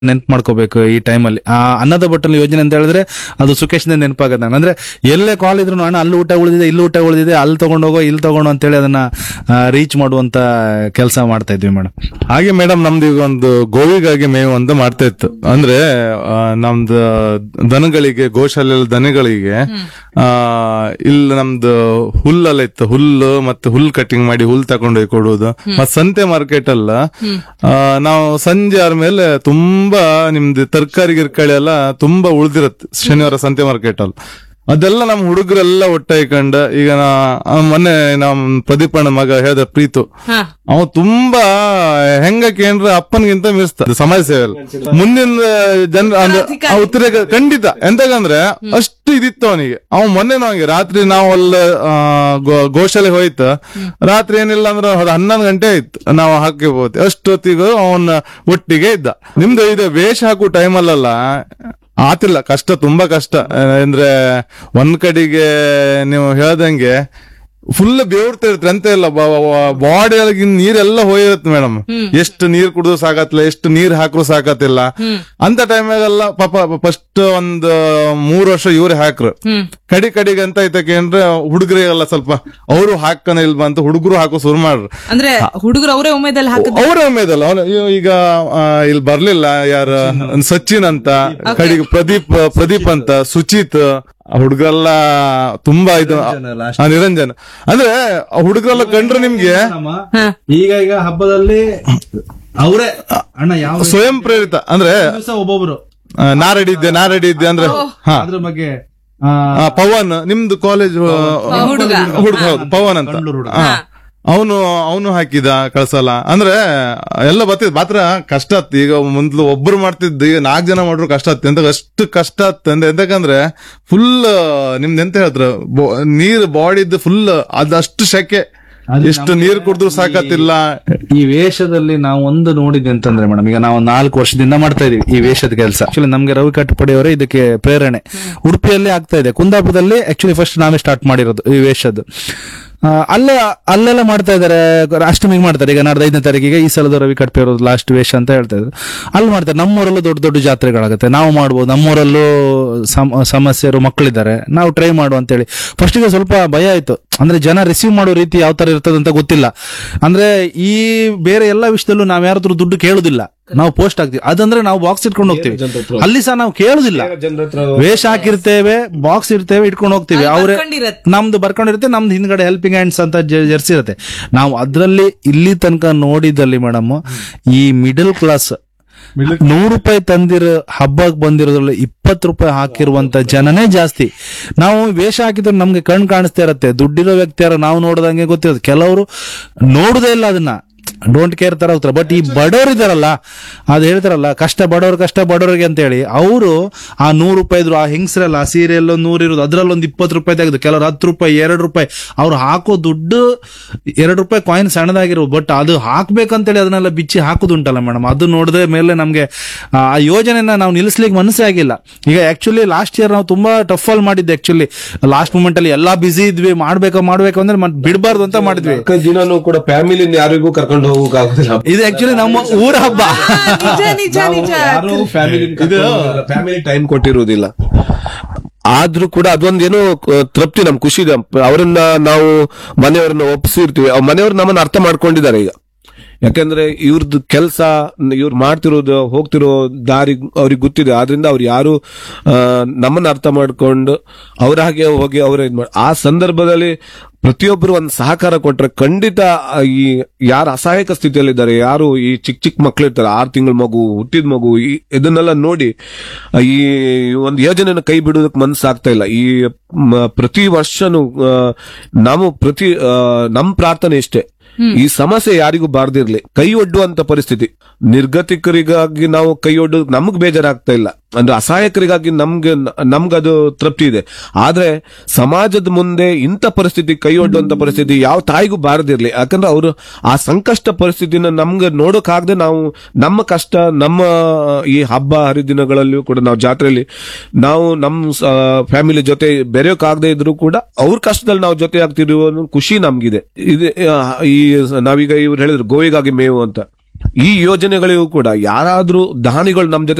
ನೆನ್ಪು ಮಾಡ್ಕೋಬೇಕು ಈ ಟೈಮಲ್ಲಿ ಆ ಅನ್ನದ ಬಟ್ಟಲು ಯೋಜನೆ ಅಂತ ಹೇಳಿದ್ರೆ ಅದು ಸುಖೇಶ್ನೇ ನೆನಪಾಗತ್ತೆ ನಂಗೆ ಅಂದ್ರೆ ಎಲ್ಲೇ ಕಾಲ್ ಇದ್ರು ಅಣ್ಣ ಅಲ್ಲಿ ಊಟ ಉಳಿದಿದೆ ಇಲ್ಲಿ ಊಟ ಉಳಿದಿದೆ ಅಲ್ಲಿ ತಗೊಂಡೋಗೋ ಇಲ್ಲಿ ತಗೊಂಡು ಅಂತೇಳಿ ಅದನ್ನ ರೀಚ್ ಮಾಡುವಂತ ಕೆಲಸ ಮಾಡ್ತಾ ಇದ್ವಿ ಮೇಡಮ್ ಹಾಗೆ ಮೇಡಮ್ ನಮ್ದು ಈಗ ಒಂದು ಗೋವಿಗಾಗಿ ಮೇವು ಅಂತ ಮಾಡ್ತಾ ಇತ್ತು ಅಂದ್ರೆ ಆ, ನಮ್ದು ದನಗಳಿಗೆ ಗೋಶಾಲೆ ದನಗಳಿಗೆ ಆ ಇಲ್ಲಿ ನಮ್ದು ಹುಲ್ಲೆಲ್ಲ ಇತ್ತು ಹುಲ್ಲು ಮತ್ತೆ ಹುಲ್ ಕಟಿಂಗ್ ಮಾಡಿ ಹುಲ್ ತಗೊಂಡೋಗಿ ಕೊಡುವುದು ಮತ್ತೆ ಸಂತೆ ಮಾರ್ಕೆಟ್ ಅಲ್ಲ ಆ, ನಾವು ಸಂಜೆ ಆದ್ಮೇಲೆ ತುಂಬಾ ನಿಮ್ದು ತರಕಾರಿ ಗಿರ್ಕಾಳಿ ಎಲ್ಲ ತುಂಬಾ ಉಳ್ದಿರತ್ತೆ ಶನಿವಾರ ಸಂತೆ ಮಾರ್ಕೆಟ್ ಅಲ್ಲಿ ಅದೆಲ್ಲ ನಮ್ ಹುಡುಗರೆಲ್ಲ ಒಟ್ಟಾಯ್ಕೊಂಡ ಈಗ ನಾ ಆ ಮೊನ್ನೆ ನಮ್ ಪ್ರದೀಪ್ ಅಣ್ಣ ಮಗ ಹೇಳ್ದ ಪ್ರೀತು ಅವ ತುಂಬಾ ಹೆಂಗಕ್ಕೆ ಅಂದ್ರೆ ಅಪ್ಪನ್ಗಿಂತ ಮೀರಿಸ್ತ ಸಮಾಜ ಸೇವೆ ಅಲ್ಲ. ಮುಂದಿನ ಜನ ಅಂದ್ರೆ ಆ ಉತ್ತರ ಖಂಡಿತ ಎಂತಕಂದ್ರೆ ಅಷ್ಟು ಇದಿತ್ತು ಅವನಿಗೆ ಅವ ಮೊನ್ನೆ ನಾವಿಗೆ ರಾತ್ರಿ ನಾವು ಅಲ್ಲ ಆ, ಗೋ- ಗೋಶಾಲೆ ಹೋಯ್ತ ರಾತ್ರಿ ಏನಿಲ್ಲ ಅಂದ್ರೆ ಅದು ಹನ್ನೊಂದು ಗಂಟೆ ಆಯ್ತು ನಾವು ಹಾಕಿ ಹೋಗ್ತಿ ಅಷ್ಟೊತ್ತಿಗೂ ಅವನ ಒಟ್ಟಿಗೆ ಇದ್ದ ನಿಮ್ದು ಇದು ವೇಷ ಹಾಕೋ ಟೈಮಲ್ಲ ಆತಿಲ್ಲ ಕಷ್ಟ ತುಂಬಾ ಕಷ್ಟ ಆ, ಅಂದ್ರೆ ಒಂದ್ ಕಡೆಗೆ ನೀವು ಹೇಳ್ದಂಗೆ ಫುಲ್ ಬೇವ್ರ್ತಾ ಇರ್ತಾರೆ ಅಂತ ಇಲ್ಲ ಬಾಡಿ ಒಳಗೆ ನೀರೆಲ್ಲ ಹೋಗಿರುತ್ತೆ ಮೇಡಮ್ ಎಷ್ಟು ನೀರ್ ಕುಡಿದು ಸಾಕತ್ತಿಲ್ಲ ಎಷ್ಟು ನೀರ್ ಹಾಕ್ರು ಸಾಕತ್ತಿಲ್ಲ ಅಂತ ಟೈಮಾಗೆಲ್ಲ ಪಾಪ ಫಸ್ಟ್ ಒಂದ್ ಮೂರ್ ವರ್ಷ ಇವ್ರೆ ಹಾಕ್ರು ಕಡಿ ಕಡಿಗೆ ಅಂತ ಐತಕ್ಕೆ ಅಂದ್ರೆ ಹುಡುಗರಿಗೆಲ್ಲ ಸ್ವಲ್ಪ ಅವರು ಹಾಕನ ಇಲ್ ಬಂತ ಹುಡುಗರು ಹಾಕೋ ಶುರು ಮಾಡ್ರು ಅಂದ್ರೆ ಹುಡುಗರು ಅವರೇ ಉಮೇದಲ್ಲಿ ಹಾಕಿದ್ರು ಅವರ ಮೇದಲ್ಲ ಅವನು ಈಗ ಆ, ಇಲ್ಲಿ ಬರ್ಲಿಲ್ಲ ಯಾರ ಸಚಿನ್ ಅಂತ ಕಡೆಗೆ ಪ್ರದೀಪ್ ಪ್ರದೀಪ್ ಅಂತ ಸುಚಿತ್ ಹುಡುಗರೆಲ್ಲ ತುಂಬಾ ಇದು ಆ, ನಿರಂಜನ್ ಅಂದ್ರೆ ಹುಡುಗರೆಲ್ಲ ಕಂಡ್ರೆ ನಿಮ್ಗೆ ಈಗ ಈಗ ಹಬ್ಬದಲ್ಲಿ ಅವರೇ ಅಣ್ಣ ಯಾವ ಸ್ವಯಂ ಪ್ರೇರಿತ ಅಂದ್ರೆ ದಿವಸ ಒಬ್ಬೊಬ್ರು ಆ, ನಾ ರೆಡಿ ಇದ್ದೆ ನಾ ರೆಡಿ ಇದ್ದೆ ಅಂದ್ರೆ ಹಾ ಅದ್ರ ಬಗ್ಗೆ ಆ, ಪವನ್ ನಿಮ್ದು ಕಾಲೇಜ್ ಹುಡುಗ. ಹುಡುಗ ಹೌದು ಪವನ್ ಅಂತ ಅವನು ಅವನು ಹಾಕಿದ ಕಳ್ಸಲ್ಲ ಅಂದ್ರೆ ಎಲ್ಲ ಬರ್ತಿದ್ ಮಾತ್ರ ಕಷ್ಟ ಆತ್ ಈಗ ಮೊದ್ಲು ಒಬ್ರು ಮಾಡ್ತಿದ್ದು ಈಗ ನಾಲ್ಕು ಜನ ಮಾಡ್ರು ಕಷ್ಟ ಆತ್ ಅಂತ ಅಷ್ಟು ಕಷ್ಟ ಆತ್ ಅಂದ್ರೆ ಎಂತಕಂದ್ರೆ ಫುಲ್ ನಿಮ್ದು ಎಂತ ಹೇಳ್ತಾರ ಬೊ- ನೀರ್ ಬಾಡಿದ್ದು ಫುಲ್ ಅದಷ್ಟು ಶೆಕೆ ಎಷ್ಟು ನೀರ್ ಕುಡಿದ್ರು ಸಾಕತ್ತಿಲ್ಲ ಈ ವೇಷದಲ್ಲಿ ನಾವು ಒಂದು ನೋಡಿದ್ವಿ ಅಂತಂದ್ರೆ ಮೇಡಮ್ ಈಗ ನಾವು ನಾಲ್ಕು ವರ್ಷದಿಂದ ಮಾಡ್ತಾ ಇದೀವಿ ಈ ವೇಷದ ಕೆಲಸ ಆಕ್ಚುಲಿ ನಮ್ಗೆ ರವಿ ಕಟ್ಟಪಡಿಯವರೇ ಇದಕ್ಕೆ ಪ್ರೇರಣೆ ಉಡುಪಿಯಲ್ಲಿ ಆಗ್ತಾ ಇದೆ ಕುಂದಾಪುರದಲ್ಲಿ ಆಕ್ಚುಲಿ ಫಸ್ಟ್ ನಾವೇ ಸ್ಟಾರ್ಟ್ ಮಾಡಿರೋದು ಈ ವೇಷದ್ದು ಆ, ಅಲ್ಲೇ ಅಲ್ಲೆಲ್ಲ ಮಾಡ್ತಾ ಇದಾರೆ ಅಷ್ಟಮಿಗೆ ಮಾಡ್ತಾರೆ ಈಗ ನಾಡ್ದು ಐದನೇ ತಾರೀಕಿಗೆ ಈ ಸಲದ ರವಿ ಕಟ್ಪೆ ಇರೋದು ಲಾಸ್ಟ್ ವೇಷ ಅಂತ ಹೇಳ್ತಾ ಇದ್ರು ಅಲ್ಲಿ ಮಾಡ್ತಾರೆ ನಮ್ಮೂರಲ್ಲೂ ದೊಡ್ಡ ದೊಡ್ಡ ಜಾತ್ರೆಗಳಾಗುತ್ತೆ ನಾವು ಮಾಡ್ಬೋದು ನಮ್ಮೂರಲ್ಲೂ ಸಮ- ಸಮಸ್ಯೆರು ಮಕ್ಕಳಿದ್ದಾರೆ ನಾವು ಟ್ರೈ ಮಾಡುವ ಅಂತೇಳಿ ಫಸ್ಟಿಗೆ ಸ್ವಲ್ಪ ಭಯ ಆಯ್ತು ಅಂದ್ರೆ ಜನ ರಿಸೀವ್ ಮಾಡೋ ರೀತಿ ಯಾವ ತರ ಇರ್ತದೆ ಅಂತ ಗೊತ್ತಿಲ್ಲ ಅಂದ್ರೆ ಈ ಬೇರೆ ಎಲ್ಲ ವಿಷಯದಲ್ಲೂ ನಾವ್ ಯಾರಾದ್ರೂ ದುಡ್ಡು ಕೇಳುದಿಲ್ಲ ನಾವು ಪೋಸ್ಟ್ ಆಗ್ತೀವಿ ಅದಂದ್ರೆ ನಾವು ಬಾಕ್ಸ್ ಇಟ್ಕೊಂಡು ಹೋಗ್ತೀವಿ ಅಲ್ಲಿ ಸಹ ನಾವು ಕೇಳುದಿಲ್ಲ ವೇಷ ಹಾಕಿರ್ತೇವೆ ಬಾಕ್ಸ್ ಇರ್ತೇವೆ ಇಟ್ಕೊಂಡು ಹೋಗ್ತೀವಿ ಅವ್ರೆ ಬರ್ಕೊಂಡಿರತ್ತೆ. ನಮ್ದು ಬರ್ಕೊಂಡಿರುತ್ತೆ ನಮ್ದು ಹಿಂದ್ಗಡೆ ಹೆಲ್ಪಿಂಗ್ ಹ್ಯಾಂಡ್ಸ್ ಅಂತ ಜ- ಜರ್ಸಿ ಇರುತ್ತೆ ನಾವು ಅದ್ರಲ್ಲಿ ಇಲ್ಲಿ ತನಕ ನೋಡಿದಲ್ಲಿ ಮೇಡಮ್ ಈ ಮಿಡಲ್ ಕ್ಲಾಸ್ ನೂರು ರೂಪಾಯಿ ತಂದಿರೋ ಹಬ್ಬಕ್ಕೆ ಬಂದಿರೋದ್ರಲ್ಲಿ ಇಪ್ಪತ್ತು ರೂಪಾಯಿ ಹಾಕಿರುವಂತ ಜನನೇ ಜಾಸ್ತಿ ನಾವು ವೇಷ ಹಾಕಿದ್ರೆ ನಮ್ಗೆ ಕಣ್ ಕಾಣಿಸ್ತಾ ಇರತ್ತೆ ದುಡ್ಡಿರೋ ವ್ಯಕ್ತಿ ಯಾರು ನಾವು ನೋಡ್ದಂಗೆ ಗೊತ್ತಿರುತ್ತೆ ಕೆಲವರು ನೋಡುದೇ ಇಲ್ಲ ಅದನ್ನ ಡೋಂಟ್ ಕೇರ್ ತರ ಹೋಗ್ತಾರೆ ಬಟ್ ಈ ಬಡವರು ಇದಾರಲ್ಲ ಅದು ಹೇಳ್ತಾರಲ್ಲ ಕಷ್ಟ ಬಡವ್ರ ಕಷ್ಟ ಬಡವರಿಗೆ ಅಂತ ಹೇಳಿ ಅವರು ಆ ನೂರು ರೂಪಾಯಿ ಇದ್ರು ಆ ಹೆಂಗಸ್ರಲ್ಲ ಆ ಸೀರೆಯಲ್ಲೋ ನೂರು ಇರೋದು ಅದ್ರಲ್ಲೊಂದು ಇಪ್ಪತ್ತು ರೂಪಾಯಿ ತೆಗೆದು ಕೆಲವರು ಹತ್ತು ರೂಪಾಯಿ ಎರಡು ರೂಪಾಯಿ ಅವ್ರು ಹಾಕೋ ದುಡ್ಡು ಎರಡು ರೂಪಾಯಿ ಕಾಯಿನ್ ಸಣ್ಣದಾಗಿರೋ ಬಟ್ ಅದು ಹಾಕ್ಬೇಕಂತೇಳಿ ಅದನ್ನೆಲ್ಲ ಬಿಚ್ಚಿ ಹಾಕುದುಂಟಲ್ಲ ಮೇಡಮ್ ಅದು ನೋಡಿದ್ರೆ ಮೇಲೆ ನಮ್ಗೆ ಆ ಆ ಯೋಜನೆನ ನಾವು ನಿಲ್ಲಿಸ್ಲಿಕ್ಕೆ ಮನಸ್ಸೇ ಆಗಿಲ್ಲ ಈಗ ಆಕ್ಚುಲಿ ಲಾಸ್ಟ್ ಇಯರ್ ನಾವು ತುಂಬಾ ಟಫ್ ಅಲ್ಲಿ ಮಾಡಿದ್ದೆ ಆಕ್ಚುಲಿ ಲಾಸ್ಟ್ ಮೂಮೆಂಟ್ ಅಲ್ಲಿ ಎಲ್ಲಾ ಬಿಸಿ ಇದ್ವಿ ಮಾಡ್ಬೇಕು ಮಾಡ್ಬೇಕು ಅಂದ್ರೆ ಮತ್ ಬಿಡಬಾರ್ದು ಅಂತ ಮಾಡಿದ್ವಿ ದಿನಾನು ಕೂಡ ಫ್ಯಾಮಿಲಿ ಯಾರಿಗೂ ಕರ್ಕೊಂಡು ಹೋಗೋಕ್ಕಾಗೋದಿಲ್ಲ ಇದು ಆಕ್ಚುಲಿ ನಮ್ಮ ಊರ ಹಬ್ಬ ನಿಜ ನಿಜ ನಿಜ ಫ್ಯಾಮಿಲಿ ಫ್ಯಾಮಿಲಿ ಟೈಮ್ ಕೊಟ್ಟಿರುವುದಿಲ್ಲ ಆದ್ರೂ ಕೂಡ ಅದೊಂದೇನೋ ಕ- ತೃಪ್ತಿ ನಮ್ ಖುಷಿ ಇದೆ. ಅವರನ್ನ ನಾವು ಮನೆಯವರನ್ನ ಒಪ್ಪಿಸಿರ್ತೀವಿ ಅವ್ರ ಮನೆಯವರು ನಮ್ಮನ್ನ ಅರ್ಥ ಮಾಡ್ಕೊಂಡಿದ್ದಾರೆ ಈಗ ಯಾಕಂದ್ರೆ ಇವ್ರದ್ದು ಕೆಲಸ ಇವ್ರು ಮಾಡ್ತಿರೋದು ಹೋಗ್ತಿರೋ ದಾರಿ ಅವ್ರಿಗೆ ಗೊತ್ತಿದೆ ಆದ್ರಿಂದ ಅವ್ರು ಯಾರು ಆ, ನಮ್ಮನ್ನ ಅರ್ಥ ಮಾಡ್ಕೊಂಡು ಅವ್ರ ಹಾಗೆ ಹೋಗಿ ಅವರ ಇದ್ ಮಾಡಿ ಆ ಸಂದರ್ಭದಲ್ಲಿ ಪ್ರತಿಯೊಬ್ಬರು ಒಂದು ಸಹಕಾರ ಕೊಟ್ರೆ ಖಂಡಿತ ಆ, ಈ ಯಾರು ಅಸಹಾಯಕ ಸ್ಥಿತಿಯಲ್ಲಿದ್ದಾರೆ ಯಾರು ಈ ಚಿಕ್ಕ ಚಿಕ್ಕ ಮಕ್ಳು ಇರ್ತಾರೆ ಆರು ತಿಂಗಳ ಮಗು ಹುಟ್ಟಿದ ಮಗು ಈ ಇದನ್ನೆಲ್ಲ ನೋಡಿ ಆ, ಈ ಒಂದು ಯೋಜನೆನ ಕೈ ಬಿಡೋದಕ್ಕೆ ಮನಸ್ಸಾಗ್ತಾ ಇಲ್ಲ ಈ ಮ- ಪ್ರತಿ ವರ್ಷನೂ ಆ, ನಾವು ಪ್ರತಿ ಆ, ನಮ್ ಪ್ರಾರ್ಥನೆ ಇಷ್ಟೇ ಈ ಸಮಸ್ಯೆ ಯಾರಿಗೂ ಬಾರ್ದಿರ್ಲಿ ಕೈ ಒಡ್ಡುವಂತ ಪರಿಸ್ಥಿತಿ ನಿರ್ಗತಿಕರಿಗಾಗಿ ನಾವು ಕೈ ಒಡ್ಡು ನಮಗ್ ಬೇಜಾರಾಗ್ತಾ ಇಲ್ಲ ಅಂದ್ರೆ ಅಸಹಾಯಕರಿಗಾಗಿ ನಮ್ಗೆ ನಮ್ಗದು ತೃಪ್ತಿ ಇದೆ ಆದ್ರೆ ಸಮಾಜದ ಮುಂದೆ ಇಂಥ ಪರಿಸ್ಥಿತಿ ಕೈ ಒಡ್ಡುವಂತ ಪರಿಸ್ಥಿತಿ ಯಾವ ತಾಯಿಗೂ ಬಾರದಿರ್ಲಿ ಯಾಕಂದ್ರೆ ಅವರು ಆ ಸಂಕಷ್ಟ ಪರಿಸ್ಥಿತಿನ ನಮ್ಗೆ ನೋಡೋಕಾಗದೆ ನಾವು ನಮ್ಮ ಕಷ್ಟ ನಮ್ಮ ಈ ಹಬ್ಬ ಹರಿದಿನಗಳಲ್ಲಿಯೂ ಕೂಡ ನಾವು ಜಾತ್ರೆಯಲ್ಲಿ ನಾವು ನಮ್ಮ ಫ್ಯಾಮಿಲಿ ಜೊತೆ ಬೆರೆಯೋಕಾಗದೆ ಇದ್ರು ಕೂಡ ಅವ್ರ ಕಷ್ಟದಲ್ಲಿ ನಾವು ಜೊತೆ ಆಗ್ತಿರುವ ಖುಷಿ ನಮ್ಗಿದೆ ಇದೆ ಆ, ಈ ನಾವೀಗ ಇವ್ರು ಹೇಳಿದ್ರು ಗೋವಿಗಾಗಿ ಮೇವು ಅಂತ ಈ ಯೋಜನೆಗಳಿಗೂ ಕೂಡ ಯಾರಾದ್ರೂ ದಾನಿಗಳು ನಮ್ ಜೊತೆ